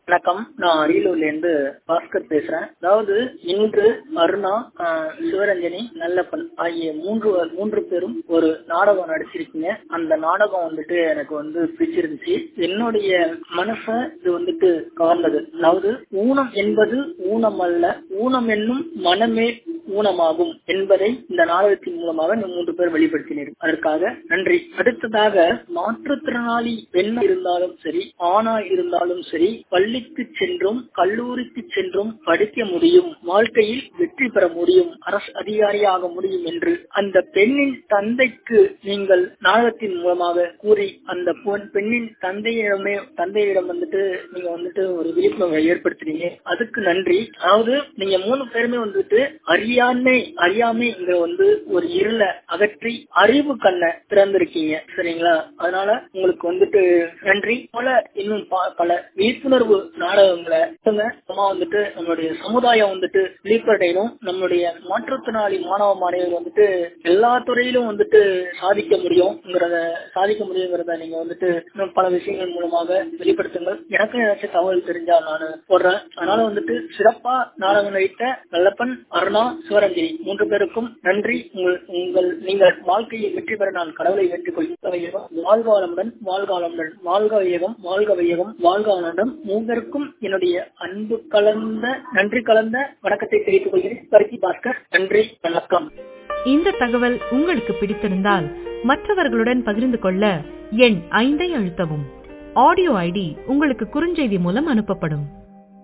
வணக்கம் நான் அரியலூர்ல இருந்து பாஸ்கர் பேசுறேன் அதாவது இன்று அருணா ஆஹ், சிவரஞ்சனி நல்லப்பன் ஆகிய மூன்று மூன்று பேரும் ஒரு நாடகம் நடிச்சிருக்கீங்க அந்த நாடகம் வந்துட்டு எனக்கு வந்து பிடிச்சிருந்துச்சு என்னுடைய மனச இது வந்துட்டு கவர்ந்தது அதாவது ஊனம் என்பது ஊனம் அல்ல ஊனம் என்னும் மனமே ஊனமாகும் என்பதை இந்த நாடகத்தின் மூலமாக இந்த மூன்று பேர் வெளிப்படுத்தினர் அதற்காக நன்றி அடுத்ததாக மாற்றுத்திறனாளி பெண் இருந்தாலும் சரி ஆணா இருந்தாலும் சரி பள்ளிக்கு சென்றும் கல்லூரிக்கு சென்றும் படிக்க முடியும் வாழ்க்கையில் வெற்றி பெற முடியும் அரசு அதிகாரியாக முடியும் என்று அந்த பெண்ணின் தந்தைக்கு நீங்கள் நாடகத்தின் மூலமாக கூறி அந்த பொன் பெண்ணின் தந்தையிடமே தந்தையிடம் வந்துட்டு நீங்க வந்துட்டு ஒரு விழிப்புணர்வை ஏற்படுத்துறீங்க அதுக்கு நன்றி அதாவது நீங்க மூணு பேருமே வந்துட்டு அறியாமை அறியாமைங்கிற வந்து ஒரு இருள அகற்றி அறிவு கண்ணை திறந்திருக்கீங்க சரிங்களா அதனால உங்களுக்கு வந்துட்டு நன்றி போல இன்னும் ப- பல விழிப்புணர்வு நாடகங்களை கொடுங்க. அப்புறமா வந்துட்டு நம்மளுடைய சமுதாயம் வந்துட்டு விழிப்படையணும் நம்மளுடைய மாற்றுத்திறனாளி மாணவ மாணவியர் வந்துட்டு எல்லா துறையிலும் வந்துட்டு சாதிக்க முடியும்ங்கிறத சாதிக்க முடியுங்கிறத நீங்க வந்துட்டு இன்னும் பல விஷயங்கள் மூலமாக வெளிப்படுத்துங்கள் எனக்கு ஏதாச்சும் தகவல் தெரிஞ்சா நான் போடுறேன் அதனால வந்துட்டு சிறப்பா நாடகம் நடித்த நல்லப்பன் அருணா சிவரஞ்சனி மூன்று பேருக்கும் நன்றி உங்கள் உங்கள் நீங்கள் வாழ்க்கையை வெற்றி பெற நான் கடவுளை வேண்டிக் கொள்கிறேன் வாழ்க வளமுடன் வாழ்க வளமுடன் வாழ்க வையகம் வாழ்க வையகம் வாழ்க வளமுடன் மூவருக்கும் என்னுடைய அன்பு கலந்த நன்றி கலந்த வணக்கத்தை தெரிவித்துக் கொள்கிறேன் பருத்தி பாஸ்கர் நன்றி வணக்கம் இந்த தகவல் உங்களுக்கு பிடித்திருந்தால் மற்றவர்களுடன் பகிர்ந்து கொள்ள எண் ஐந்தை அழுத்தவும் ஆடியோ ஐடி உங்களுக்கு குறுஞ்செய்தி மூலம் அனுப்பப்படும்